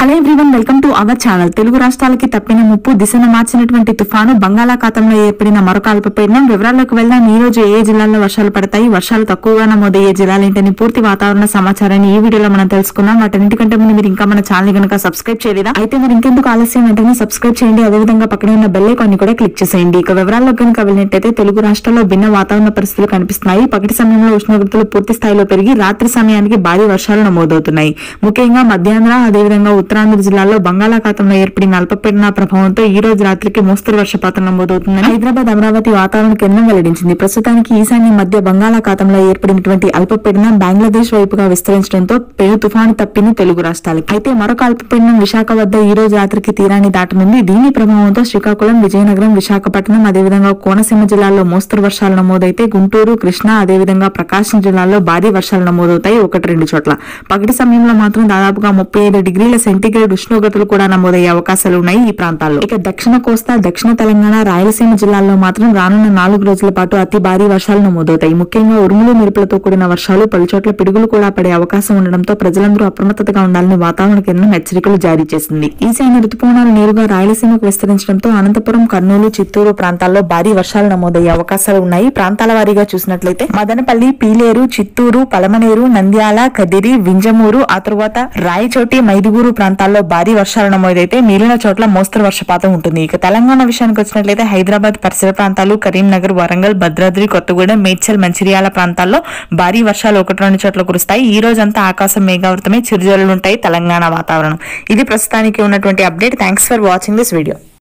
hello everyone welcome to our channel Telugu రాష్ట్రాలకి తప్పిన ముప్పు దిశను మార్చినటువంటి తుఫాను బంగాళాఖాతంలో ఏర్పడిన మరొక అల్పపీడనం వివరాల్లోకి వెళ్దాం ఈ రోజు ఏ జిల్లాల్లో వర్షాలు పడతాయి వర్షాలు తక్కువగా నమోదయ్యే జిల్లాలు ఏంటని పూర్తి వాతావరణ సమాచారాన్ని ఈ వీడియోలో మనం తెలుసుకుందాం వాటన్నిటికంటే ముందు మీరు ఇంకా మన ఛానల్ కనుక సబ్స్క్రైబ్ చేయలేదా అయితే మరి ఇంకెందుకు ఆలస్యం వెంటనే సబ్స్క్రైబ్ చేయండి అదేవిధంగా పక్కనే ఉన్న బెల్ ఐకాన్ ని కూడా క్లిక్ చేసేయండి ఇక వివరాల్లో కనుక వెళ్ళినట్టయితే తెలుగు రాష్ట్రాల్లో భిన్న వాతావరణ పరిస్థితులు కనిపిస్తున్నాయి పగటి సమయంలో ఉష్ణోగ్రతలు పూర్తి స్థాయిలో పెరిగి రాత్రి సమయానికి భారీ వర్షాలు నమోదవుతున్నాయి ముఖ్యంగా మధ్యాంధ్ర అదేవిధంగా ఉత్తరాంధ్ర జిల్లాల్లో బంగాళాఖాతంలో ఏర్పడిన అల్పపీడన ప్రభావంతో ఈ రోజు రాత్రికి మోస్తరు వర్షపాతం నమోదవుతుందని హైదరాబాద్ అమరావతి వాతావరణ కేంద్రం వెల్లడించింది ప్రస్తుతానికి ఈశాన్య మధ్య బంగాళాఖాతంలో ఏర్పడినటువంటి అల్పపీడనం బంగ్లాదేశ్ వైపుగా విస్తరించడంతో పెను తుఫాను తప్పింది తెలుగు రాష్ట్రాలకు అయితే మరొక అల్పపీడనం విశాఖ వద్ద ఈ రోజు రాత్రికి తీరాన్ని దాటనుంది దీని ప్రభావంతో శ్రీకాకుళం విజయనగరం విశాఖపట్నం అదేవిధంగా కోనసీమ జిల్లాల్లో మోస్తరు వర్షాలు నమోదైతే గుంటూరు కృష్ణా అదేవిధంగా ప్రకాశం జిల్లాల్లో భారీ వర్షాలు నమోదవుతాయి ఒకటి రెండు చోట్ల పగటి సమయంలో మాత్రం దాదాపుగా ముప్పై ఐదు డిగ్రీల సెంటీగ్రేడ్ ఉష్ణోగ్రతలు కూడా నమోదయ్యే అవకాశాలు ఉన్నాయి ఈ ప్రాంతాల్లో ఇక దక్షిణ కోస్తా దక్షిణ తెలంగాణ రాయలసీమ జిల్లాల్లో మాత్రం రానున్న నాలుగు రోజుల పాటు అతి భారీ వర్షాలు నమోదవుతాయి ముఖ్యంగా ఉరుములు మెరుపులతో కూడిన వర్షాలు పలు చోట్ల పిడుగులు కూడా పడే అవకాశం ఉండడంతో ప్రజలందరూ అప్రమత్తతగా ఉండాలని వాతావరణ కేంద్రం హెచ్చరికలు జారీ చేసింది ఈశాన్య రుతుపవనాలు నేరుగా రాయలసీమకు విస్తరించడంతో అనంతపురం కర్నూలు చిత్తూరు ప్రాంతాల్లో భారీ వర్షాలు నమోదయ్యే అవకాశాలు ఉన్నాయి ప్రాంతాల వారీగా చూసినట్లయితే మదనపల్లి పీలేరు చిత్తూరు పలమనేరు నంద్యాల కదిరి వింజమూరు ఆ తరువాత రాయచోటి మైదుగూరు ప్రాంతాల్లో భారీ వర్షాలు నమోదైతే మిగిలిన చోట్ల మోస్తరు వర్షపాతం ఉంటుంది ఇక తెలంగాణ విషయానికి వచ్చినట్లయితే హైదరాబాద్ పరిసర ప్రాంతాలు కరీంనగర్ వరంగల్ భద్రాద్రి కొత్తగూడెం మేడ్చల్ మంచిర్యాల ప్రాంతాల్లో భారీ వర్షాలు ఒకటి రెండు చోట్ల కురుస్తాయి ఈ రోజంతా ఆకాశం మేఘావృతమై చిరుజల్లులుంటాయి తెలంగాణ వాతావరణం ఇది ప్రస్తుతానికి ఉన్నటువంటి update thanks for watching this video